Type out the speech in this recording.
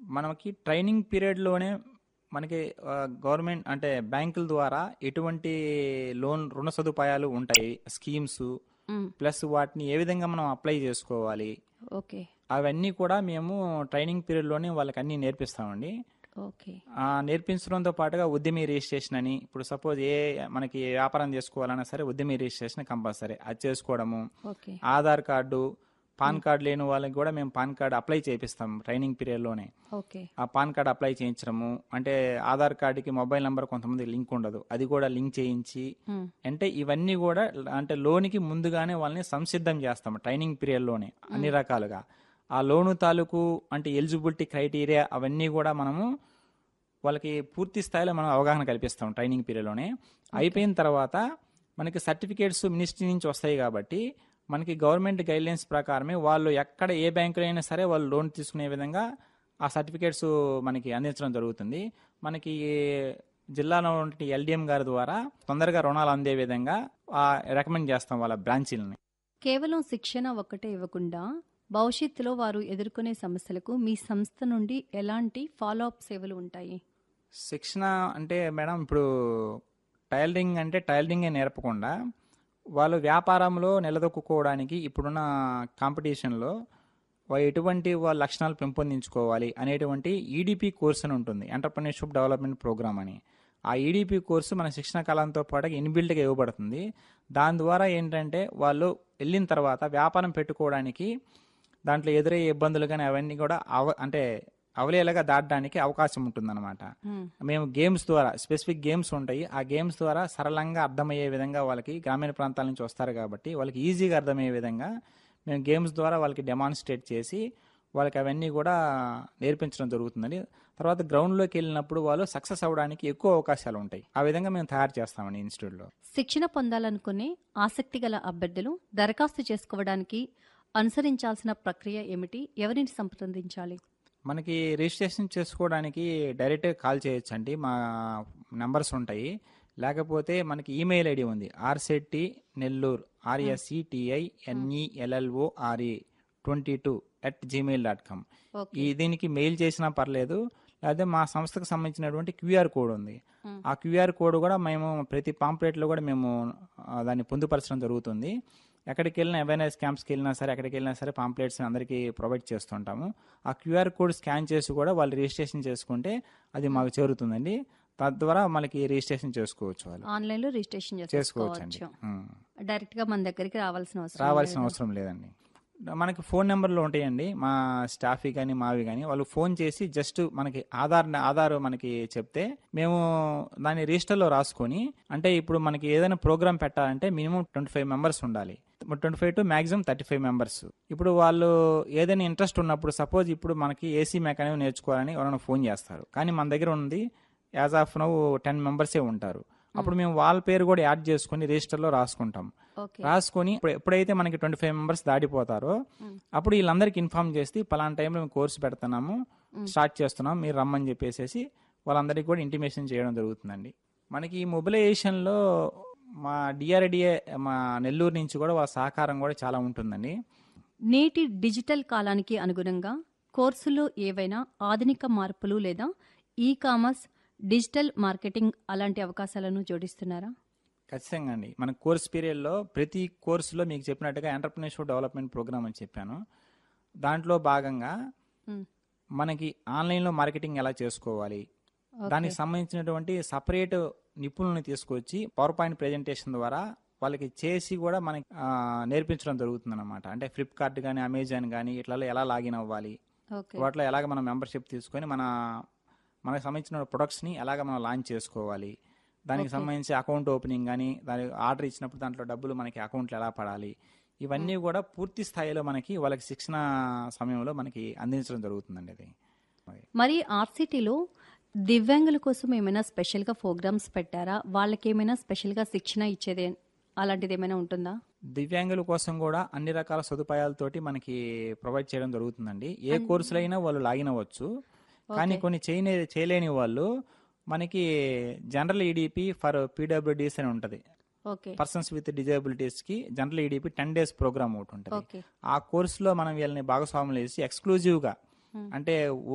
మనకి ట్రైనింగ్ పీరియడ్లోనే మనకి ఆ, గవర్నమెంట్ అంటే బ్యాంకుల ద్వారా ఎటువంటి లోన్ రుణ సదుపాయాలు ఉంటాయి స్కీమ్స్ మ్, ప్లస్ వాటిని ఏ విధంగా మనం అప్లై చేసుకోవాలి ఓకే అవన్నీ కూడా మేము ట్రైనింగ్ పీరియడ్లోనే వాళ్ళకి అన్నీ నేర్పిస్తామండి ఓకే ఆ, నేర్పించడంతో పాటుగా ఉద్యమి రిజిస్ట్రేషన్ అని ఇప్పుడు సపోజ్ ఏ మనకి వ్యాపారం చేసుకోవాలన్నా సరే ఉద్యమి రిజిస్ట్రేషన్ కంపల్సరీ అది చేసుకోవడము okay Aadhaar card PAN card లేని వాళ్ళకి కూడా మేము పాన్ కార్డు అప్లై చేపిస్తాం ట్రైనింగ్ పీరియడ్లోనే ఓకే ఆ పాన్ కార్డ్ అప్లై చేయించడము అంటే ఆధార్ కార్డుకి మొబైల్ నెంబర్ కొంతమంది లింక్ ఉండదు అది కూడా లింక్ చేయించి మ్, అంటే ఇవన్నీ కూడా అంటే లోనికి ముందుగానే వాళ్ళని సంసిద్ధం చేస్తాం ట్రైనింగ్ పీరియడ్లోనే అన్ని రకాలుగా ఆ లోను తాలూకు అంటే ఎలిజిబిలిటీ క్రైటీరియా అవన్నీ కూడా మనము వాళ్ళకి పూర్తి స్థాయిలో మనం అవగాహన కల్పిస్తాం ట్రైనింగ్ పీరియడ్లోనే అయిపోయిన తర్వాత మనకి సర్టిఫికేట్స్ మినిస్ట్రీ నుంచి వస్తాయి కాబట్టి మనకి గవర్నమెంట్ గైడ్లైన్స్ ప్రకారమే వాళ్ళు ఎక్కడ ఏ బ్యాంకులో అయినా సరే వాళ్ళు లోన్ తీసుకునే విధంగా ఆ సర్టిఫికేట్స్ మనకి అందించడం జరుగుతుంది మనకి జిల్లాలో ఉన్న ఎల్డిఎం గారి ద్వారా తొందరగా రుణాలు అందే విధంగా రికమెండ్ చేస్తాం వాళ్ళ బ్రాంచీలని కేవలం శిక్షణ ఒక్కటే ఇవ్వకుండా భవిష్యత్తులో వారు ఎదుర్కొనే సమస్యలకు మీ సంస్థ నుండి ఎలాంటి ఫాలో అప్ సేవలు ఉంటాయి శిక్షణ అంటే మేడం ఇప్పుడు టైలరింగ్ అంటే టైలరింగే నేర్పకుండా వాళ్ళు వ్యాపారంలో నిలదొక్కుకోవడానికి ఇప్పుడున్న కాంపిటీషన్లో వా- ఎటువంటి వాళ్ళ లక్షణాలు పెంపొందించుకోవాలి అనేటువంటి ఈడిపి కోర్స్ అని ఉంటుంది ఎంటర్ప్రినర్షిప్ డెవలప్మెంట్ ప్రోగ్రామ్ అని ఆ ఈడిపి కోర్సు మన శిక్షణ కాలంతో పాటు ఇన్బిల్ట్గా ఇవ్వబడుతుంది దాని ద్వారా ఏంటంటే వాళ్ళు వెళ్ళిన తర్వాత వ్యాపారం పెట్టుకోవడానికి దాంట్లో ఎదురయ్యే ఇబ్బందులు కానీ అవన్నీ కూడా అవ అంటే అవలేలాగా దాటడానికి అవకాశం ఉంటుందన్నమాట మ్, మేము గేమ్స్ ద్వారా స్పెసిఫిక్ గేమ్స్ ఉంటాయి ఆ గేమ్స్ ద్వారా సరళంగా అర్థమయ్యే విధంగా వాళ్ళకి గ్రామీణ ప్రాంతాల నుంచి వస్తారు కాబట్టి వాళ్ళకి ఈజీగా అర్థమయ్యే విధంగా మేము గేమ్స్ ద్వారా వాళ్ళకి డెమాన్స్ట్రేట్ చేసి వాళ్ళకి అవన్నీ కూడా నేర్పించడం జరుగుతుందండి తర్వాత గ్రౌండ్లోకి వెళ్ళినప్పుడు వాళ్ళు సక్సెస్ అవ్వడానికి ఎక్కువ అవకాశాలు ఉంటాయి ఆ విధంగా మేము తయారు చేస్తామండి ఇన్స్టిట్యూట్లో శిక్షణ పొందాలనుకునే ఆసక్తి గల అభ్యర్థులు దరఖాస్తు చేసుకోవడానికి అనుసరించాల్సిన ప్రక్రియ ఏమిటి ఎవరిని సంప్రదించాలి మనకి రిజిస్ట్రేషన్ చేసుకోవడానికి డైరెక్ట్గా కాల్ చేయొచ్చు అండి మా నెంబర్స్ ఉంటాయి లేకపోతే మనకి ఈమెయిల్ ఐడి ఉంది RSETI Nellore RSETI NELLO RE twenty two at Gmail dot com okay ఈ దీనికి మెయిల్ చేసినా పర్లేదు లేకపోతే మా సంస్థకు సంబంధించినటువంటి క్యూఆర్ కోడ్ ఉంది మ్. ఆ క్యూఆర్ కోడ్ కూడా మేము ప్రతి పాంప్లెట్లో కూడా మేము ఆ, దాన్ని పొందుపరచడం జరుగుతుంది ఎక్కడికి వెళ్ళినా అవేర్నెస్ క్యాంప్స్కి వెళ్ళినా సరే ఎక్కడికి వెళ్ళినా సరే పాంప్లెట్స్ అందరికీ ప్రొవైడ్ చేస్తుంటాము ఆ క్యూఆర్ కోడ్ స్కాన్ చేసి కూడా వాళ్ళు రిజిస్ట్రేషన్ చేసుకుంటే అది మాకు చేరుతుందండి తద్వారా మనకి రిజిస్ట్రేషన్ చేసుకోవచ్చు వాళ్ళు ఆన్లైన్ లో రిజిస్ట్రేషన్ చేసుకోవచ్చు అండి చేసుకోవచ్చు డైరెక్ట్ గా మన దగ్గరికి రావాల్సిన అవసరం రావాల్సిన లేదు. అవసరం లేదండి మనకి ఫోన్ నెంబర్లు ఉంటాయండి మా స్టాఫ్ కానీ మావి కానీ వాళ్ళు ఫోన్ చేసి జస్ట్ మనకి ఆధార్ ఆధార్ మనకి చెప్తే మేము దాన్ని రిజిస్టర్లో రాసుకొని అంటే ఇప్పుడు మనకి ఏదైనా ప్రోగ్రామ్ పెట్టాలంటే మినిమం ట్వంటీ ఫైవ్ మెంబర్స్ ఉండాలి twenty five to maximum thirty five members ఇప్పుడు వాళ్ళు ఏదైనా ఇంట్రెస్ట్ ఉన్నప్పుడు సపోజ్ ఇప్పుడు మనకి ఏసీ మెకానిక్ నేర్చుకోవాలని ఎవరైనా ఫోన్ చేస్తారు కానీ మన దగ్గర ఉంది యాజ్ ఆఫ్ నౌ టెన్ మెంబర్సే ఉంటారు అప్పుడు మేము వాళ్ళ పేరు కూడా యాడ్ చేసుకొని రిజిస్టర్లో రాసుకుంటాం ఓకే రాసుకొని ఇప్పుడు ఎప్పుడైతే మనకి ట్వంటీ ఫైవ్ మెంబర్స్ దాటిపోతారో అప్పుడు వీళ్ళందరికీ ఇన్ఫార్మ్ చేసి పలానా టైంలో మేము కోర్సు పెడుతున్నాము స్టార్ట్ చేస్తున్నాం మీరు రమ్మని చెప్పేసి వాళ్ళందరికీ కూడా ఇంటిమేషన్ చేయడం జరుగుతుందండి మనకి ఈ మొబిలైజేషన్లో మా డిఆర్డిఏ మా నెల్లూరు నుంచి కూడా వాళ్ళ సహకారం కూడా చాలా ఉంటుందండి నేటి డిజిటల్ కాలానికి అనుగుణంగా కోర్సులో ఏవైనా ఆధునిక మార్పులు లేదా ఈ కామర్స్ డిజిటల్ మార్కెటింగ్ అలాంటి అవకాశాలను జోడిస్తున్నారా ఖచ్చితంగా అండి మన కోర్స్ పీరియడ్లో ప్రతి కోర్సులో మీకు చెప్పినట్టుగా ఎంటర్ప్రినర్షిప్ డెవలప్మెంట్ ప్రోగ్రామ్ అని చెప్పాను దాంట్లో భాగంగా మ్, మనకి ఆన్లైన్లో మార్కెటింగ్ ఎలా చేసుకోవాలి ఓకే. దానికి సంబంధించినటువంటి సపరేట్ నిపుణులను తీసుకొచ్చి పవర్ పాయింట్ ప్రెజెంటేషన్ ద్వారా వాళ్ళకి చేసి కూడా మనకి ఆ, నేర్పించడం జరుగుతుంది అనమాట అంటే ఫ్లిప్కార్ట్ కానీ అమెజాన్ కానీ ఇట్లలో ఎలా లాగిన్ అవ్వాలి ఓకే వాటిలో ఎలాగ మనం మెంబర్షిప్ తీసుకొని మన మనకు సంబంధించిన ప్రొడక్ట్స్ని ఎలాగ మనం లాంచ్ చేసుకోవాలి దానికి Okay. సంబంధించి అకౌంట్ ఓపెనింగ్ కానీ దాని ఆర్డర్ ఇచ్చినప్పుడు దాంట్లో డబ్బులు మనకి అకౌంట్లో ఎలా పడాలి ఇవన్నీ కూడా పూర్తి స్థాయిలో మనకి వాళ్ళకి శిక్షణ సమయంలో మనకి అందించడం జరుగుతుందండి అది మరి ఆర్సిటీలో దివ్యాంగుల కోసం ఏమైనా స్పెషల్గా ప్రోగ్రామ్స్ పెట్టారా వాళ్ళకి ఏమైనా స్పెషల్గా శిక్షణ ఇచ్చేది అలాంటిది ఏమైనా ఉంటుందా దివ్యాంగుల కోసం కూడా అన్ని రకాల సదుపాయాలతోటి మనకి ప్రొవైడ్ చేయడం జరుగుతుందండి ఏ కోర్సులు అయినా వాళ్ళు లాగిన్ అవ్వచ్చు కానీ కొన్ని చేయని చేయలేని వాళ్ళు మనకి జనరల్ ఈడిపి ఫర్ పీడబ్ల్యూడీస్ అని ఉంటుంది ఓకే పర్సన్స్ విత్ డిజేబిలిటీస్ కి general EDP ten days program ఒకటి ఉంటుంది ఓకే ఆ కోర్సులో మనం వీళ్ళని భాగస్వాములు చేసి ఎక్స్క్లూజివ్ గా అంటే